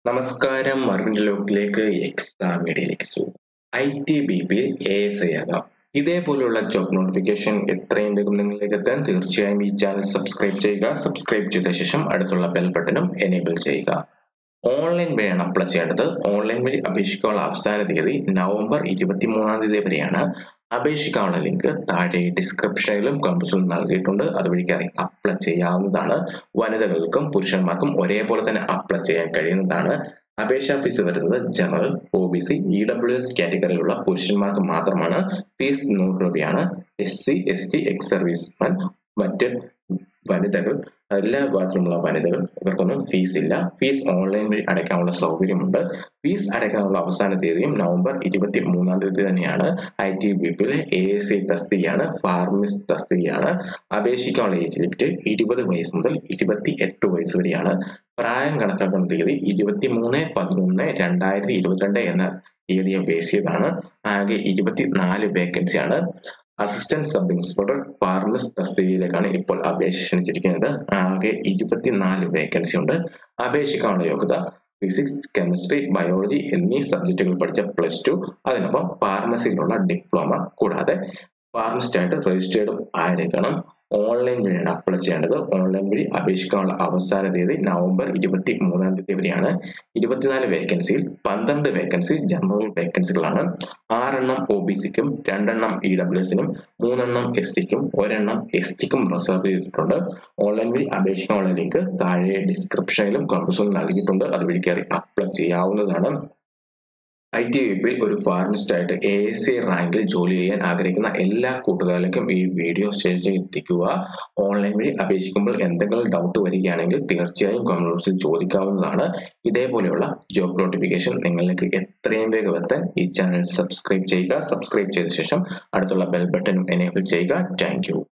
നമസ്കാരം അറിവിന്റെ ലോകത്തിലേക്ക് എക്സാം മീഡിയയിലേക്ക് സ്വാഗതം ഐ ടി ബി പിയിൽ എ എസ് ഐ ആകാം ഇതേപോലുള്ള ജോബ് നോട്ടിഫിക്കേഷൻ എത്രയും വേഗം നിങ്ങളിലേക്ക് എത്താൻ തീർച്ചയായും ഈ ചാനൽ സബ്സ്ക്രൈബ് ചെയ്യുക സബ്സ്ക്രൈബ് ചെയ്ത ശേഷം അടുത്തുള്ള ബെൽ ബട്ടണും എനേബിൾ ചെയ്യുക ഓൺലൈൻ വഴിയാണ് അപ്ലൈ ചെയ്യേണ്ടത് ഓൺലൈൻ വഴി അപേക്ഷിക്കാനുള്ള അവസാന തീയതി നവംബർ ഇരുപത്തി മൂന്നാം തീയതി വരെയാണ് അപേക്ഷിക്കാനുള്ള ലിങ്ക് താഴെ ഡിസ്ക്രിപ്ഷനിലും കമ്പസിലും നൽകിയിട്ടുണ്ട് അതുവഴി കയറി അപ്ലൈ ചെയ്യാവുന്നതാണ് വനിതകൾക്കും പുരുഷന്മാർക്കും ഒരേപോലെ തന്നെ അപ്ലൈ ചെയ്യാൻ കഴിയുന്നതാണ് അപേക്ഷാ ഫീസ് വരുന്നത് general O B C E W S കാറ്റഗറിയിലുള്ള പുരുഷന്മാർക്ക് മാത്രമാണ് ഫീസ് നൂറ് രൂപയാണ് S C S T ex serviceman മറ്റ് വനിതകൾ എല്ലാ വിഭാഗത്തിലുമുള്ള വനിതകൾ ഇവർക്കൊന്നും ഫീസ് ഇല്ല ഫീസ് ഓൺലൈൻ വഴി അടയ്ക്കാനുള്ള സൗകര്യമുണ്ട് ഫീസ് അടയ്ക്കാനുള്ള അവസാന തീയതിയും നവംബർ ഇരുപത്തി മൂന്നാം തീയതി തന്നെയാണ് ഐ ടി ബി പിയിലെ എ എസ് സി തസ്തികയാണ് ഫാർമിസ്റ്റ് തസ്തികയാണ് അപേക്ഷിക്കാനുള്ള ഏജ് ലിമിറ്റ് ഇരുപത് വയസ്സ് മുതൽ ഇരുപത്തി എട്ട് വയസ്സ് വരെയാണ് പ്രായം കണക്കാക്കുന്ന തീയതി ഇരുപത്തി മൂന്ന് പതിനൊന്ന് രണ്ടായിരത്തി ഇരുപത്തിരണ്ട് എന്ന തീയതിയെ ബേസ് ചെയ്താണ് ആകെ ഇരുപത്തിനാല് വേക്കൻസിയാണ് അസിസ്റ്റന്റ് സബ് ഇൻസ്പെക്ടർ ഫാർമസിസ്റ്റ് തസ്തികയിലേക്കാണ് ഇപ്പോൾ അപേക്ഷ ക്ഷണിച്ചിരിക്കുന്നത് ആകെ ഇരുപത്തിനാല് വേക്കൻസി ഉണ്ട് അപേക്ഷിക്കാനുള്ള യോഗ്യത ഫിസിക്സ് കെമിസ്ട്രി ബയോളജി എന്നീ സബ്ജക്റ്റുകൾ പഠിച്ച പ്ലസ് ടു അതിനൊപ്പം ഫാർമസിയിലുള്ള ഡിപ്ലോമ കൂടാതെ ഫാർമസിസ്റ്റ് ആയിട്ട് രജിസ്റ്റേർഡും ആയിരിക്കണം ഓൺലൈൻ വഴിയാണ് അപ്ലൈ ചെയ്യേണ്ടത് ഓൺലൈൻ വഴി അപേക്ഷിക്കാനുള്ള അവസാന തീയതി നവംബർ ഇരുപത്തി മൂന്നാം തീയതി വരെയാണ് ഇരുപത്തിനാല് വേക്കൻസിയിൽ പന്ത്രണ്ട് വേക്കൻസി ജനറൽ വേക്കൻസികളാണ് ആറെണ്ണം ഒ ബി സിക്കും രണ്ടെണ്ണം ഇ ഡബ്ല്യു എസിനും മൂന്നെണ്ണം എസ് സിക്കും ഒരെണ്ണം എസ് ടിക്കും റിസർവ് ചെയ്തിട്ടുണ്ട് ഓൺലൈൻ വഴി അപേക്ഷിക്കാനുള്ള ലിങ്ക് താഴെ ഡിസ്ക്രിപ്ഷനിലും കമ്പസിലും നൽകിയിട്ടുണ്ട് അതുവഴി കയറി അപ്ലൈ ചെയ്യാവുന്നതാണ് ഐ ടി വിപ്പിൽ ഒരു ഫാർമിസ്റ്റ് ആയിട്ട് എ എസ് സി റാങ്കിൽ ജോലി ചെയ്യാൻ ആഗ്രഹിക്കുന്ന എല്ലാ കൂട്ടുകാരിലേക്കും ഈ വീഡിയോ ഷെയർ ചെയ്തെത്തിക്കുക ഓൺലൈൻ വഴി അപേക്ഷിക്കുമ്പോൾ എന്തെങ്കിലും ഡൗട്ട് വരികയാണെങ്കിൽ തീർച്ചയായും കമന്റ് ബോക്സിൽ ചോദിക്കാവുന്നതാണ് ഇതേപോലെയുള്ള ജോബ് നോട്ടിഫിക്കേഷൻ നിങ്ങളിലേക്ക് എത്രയും വേഗം എത്താൻ ഈ ചാനൽ സബ്സ്ക്രൈബ് ചെയ്യുക സബ്സ്ക്രൈബ് ചെയ്ത ശേഷം അടുത്തുള്ള ബെൽ ബട്ടൺ എനേബിൾ ചെയ്യുക താങ്ക്